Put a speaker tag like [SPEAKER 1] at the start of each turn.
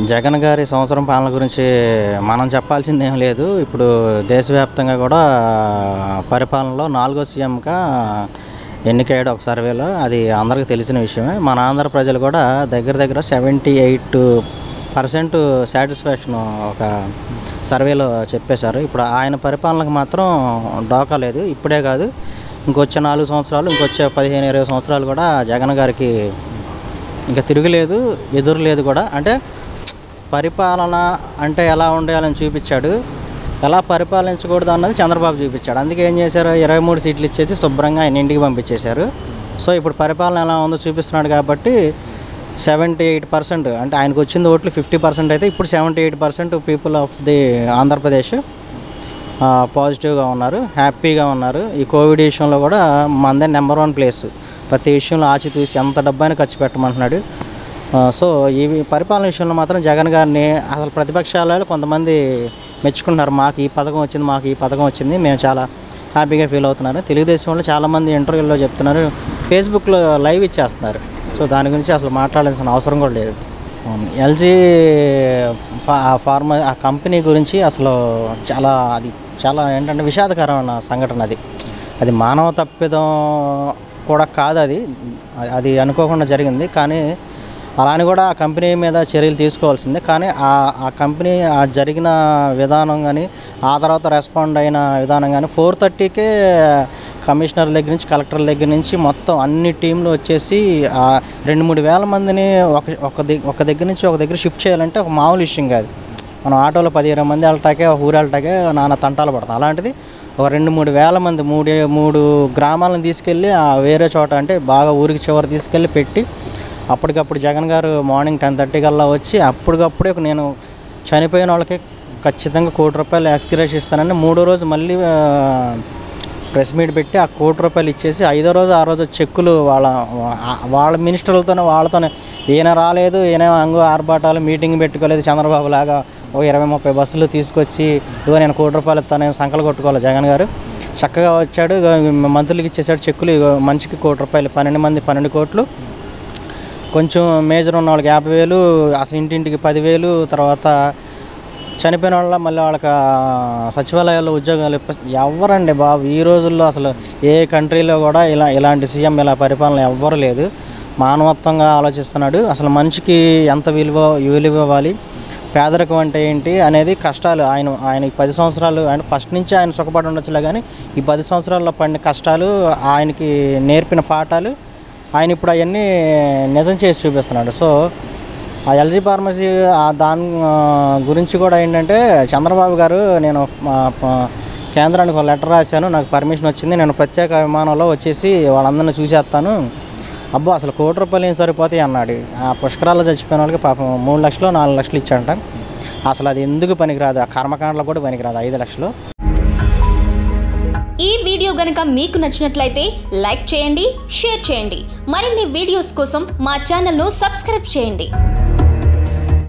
[SPEAKER 1] జగన్ గారి సంవత్సరం పాలన గురించి మనం చెప్పాల్సింది ఏం లేదు ఇప్పుడు దేశవ్యాప్తంగా కూడా పరిపాలనలో నాలుగో సీఎంగా ఎన్నికయ్యాడు ఒక సర్వేలో అది అందరికీ తెలిసిన విషయమే మన ఆంధ్ర ప్రజలు కూడా దగ్గర దగ్గర సెవెంటీ ఎయిట్ పర్సెంట్ సాటిస్ఫాక్షన్ ఒక సర్వేలో చెప్పేశారు ఇప్పుడు ఆయన పరిపాలనకు మాత్రం డోకా లేదు ఇప్పుడే కాదు ఇంకొచ్చే నాలుగు సంవత్సరాలు ఇంకొచ్చే పదిహేను ఇరవై సంవత్సరాలు కూడా జగన్ గారికి ఇంకా తిరుగులేదు ఎదురు లేదు కూడా అంటే పరిపాలన అంటే ఎలా ఉండాలని చూపించాడు ఎలా పరిపాలించకూడదు అన్నది చంద్రబాబు చూపించాడు అందుకే ఏం చేశారు ఇరవై మూడు సీట్లు ఇచ్చేసి శుభ్రంగా ఆయన ఇంటికి పంపించేశారు సో ఇప్పుడు పరిపాలన ఎలా ఉందో చూపిస్తున్నాడు కాబట్టి సెవెంటీ ఎయిట్ పర్సెంట్ అంటే ఆయనకు వచ్చింది ఓట్లు ఫిఫ్టీ పర్సెంట్ అయితే ఇప్పుడు seventy eight percent people of the Andhra Pradesh ఆ, పాజిటివ్గా ఉన్నారు హ్యాపీగా ఉన్నారు ఈ కోవిడ్ విషయంలో కూడా మనదే నెంబర్ వన్ ప్లేస్ ప్రతి విషయంలో ఆచితూసి ఎంత డబ్బైనా ఖర్చు పెట్టమంటున్నాడు ఆ, సో ఈ పరిపాలన విషయంలో మాత్రం జగన్ గారిని అసలు ప్రతిపక్షాలలో కొంతమంది మెచ్చుకుంటున్నారు మాకు ఈ పథకం వచ్చింది మాకు ఈ పథకం వచ్చింది మేము చాలా హ్యాపీగా ఫీల్ అవుతున్నారు తెలుగుదేశం వాళ్ళు చాలామంది ఇంటర్వ్యూల్లో చెప్తున్నారు ఫేస్బుక్లో లైవ్ ఇచ్చేస్తున్నారు సో దాని గురించి అసలు మాట్లాడాల్సిన అవసరం కూడా లేదు ఎల్జీ ఫార్మా ఆ కంపెనీ గురించి అసలు చాలా అది చాలా ఏంటంటే విషాదకరమైన సంఘటన అది అది మానవ తప్పిదం కూడా కాదు అది అది అనుకోకుండా జరిగింది కానీ అలా అని కూడా ఆ కంపెనీ మీద చర్యలు తీసుకోవాల్సిందే కానీ ఆ ఆ కంపెనీ ఆ జరిగిన విధానం కానీ ఆ తర్వాత రెస్పాండ్ అయిన విధానం కానీ ఫోర్ థర్టీకే కమిషనర్ దగ్గర నుంచి కలెక్టర్ దగ్గర నుంచి మొత్తం అన్ని టీంలు వచ్చేసి ఆ రెండు మూడు వేల మందిని ఒక ఒక దగ్గర ఒక దగ్గర నుంచి ఒక దగ్గర షిఫ్ట్ చేయాలంటే ఒక మామూలు విషయం కాదు మనం ఆటోలో పది ఇరవై మంది వెళ్ళటాకే ఒక ఊరు వెళ్ళటాకే నానా తంటాలు పడతాం అలాంటిది ఒక రెండు మూడు వేల మంది మూడు మూడు గ్రామాలను తీసుకెళ్ళి ఆ వేరే చోట అంటే బాగా ఊరికి చివరి తీసుకెళ్ళి పెట్టి అప్పటికప్పుడు జగన్ గారు మార్నింగ్ టెన్ థర్టీ కల్లా వచ్చి అప్పటికప్పుడే నేను చనిపోయిన వాళ్ళకి ఖచ్చితంగా కోటి రూపాయలు ఎక్స్గ్రేస్ ఇస్తానని మూడో రోజు మళ్ళీ ఆ, ప్రెస్ మీట్ పెట్టి ఆ కోటి రూపాయలు ఇచ్చేసి ఐదో రోజు ఆ రోజు చెక్కులు వాళ్ళ వా- వాళ్ళ మినిస్టర్లతోనే వాళ్ళతోనే ఈయన రాలేదు ఈయన అంగు ఆర్భాటాలు మీటింగ్ పెట్టుకోలేదు చంద్రబాబు లాగా ఓ ఇరవై ముప్పై బస్సులు తీసుకొచ్చి ఇగో నేను కోటి రూపాయలు ఇస్తాను సంకలు కొట్టుకోవాలి జగన్ గారు చక్కగా వచ్చాడు ఇగో మంత్రులకి ఇచ్చేసాడు చెక్కులు ఇగో మనిషికి కోటి రూపాయలు పన్నెండు మంది పన్నెండు కోట్లు కొంచెం మేజర్ ఉన్న వాళ్ళకి యాభై వేలు అసలు ఇంటింటికి పదివేలు తర్వాత చనిపోయిన వాళ్ళ మళ్ళీ వాళ్ళకి ఆ, సచివాలయాల్లో ఉద్యోగాలు ఇప్ప ఎవరండి బాబు ఈ రోజుల్లో అసలు ఏ కంట్రీలో కూడా ఇలా ఇలాంటి సీఎం ఇలా పరిపాలన ఎవ్వరు లేదు మానవత్వంగా ఆలోచిస్తున్నాడు అసలు మనిషికి ఎంత విలువ విలువ ఇవ్వాలి పేదరికం అంటే ఏంటి అనేది కష్టాలు ఆయన ఆయన ఈ పది సంవత్సరాలు ఆయన ఫస్ట్ నుంచి ఆయన సుఖపడి ఉండొచ్చులే కానీ ఈ పది సంవత్సరాల్లో పడిన కష్టాలు ఆయనకి నేర్పిన పాఠాలు ఆయన ఇప్పుడు అవన్నీ నిజం చేసి చూపిస్తున్నాడు సో ఆ ఎల్జీ ఫార్మసీ ఆ దాని ఆ, గురించి కూడా ఏంటంటే చంద్రబాబు గారు నేను ఆ, ప- కేంద్రానికి ఒక లెటర్ రాశాను నాకు పర్మిషన్ వచ్చింది నేను ప్రత్యేక విమానంలో వచ్చేసి వాళ్ళందరినీ చూసేస్తాను అబ్బో అసలు కోటి రూపాయలు ఏం సరిపోతాయి అన్నాడు ఆ పుష్కరాల్లో చచ్చిపోయిన వాళ్ళకి పాపం మూడు లక్షలు నాలుగు లక్షలు ఇచ్చాడంట అసలు అది ఎందుకు పనికిరాదు ఆ కర్మకాండలో కూడా పనికిరాదు ఐదు లక్షలు
[SPEAKER 2] ఈ వీడియో గనుక మీకు నచ్చినట్లయితే లైక్ చేయండి షేర్ చేయండి మరిన్ని వీడియోస్ కోసం మా ఛానల్ను సబ్స్క్రైబ్ చేయండి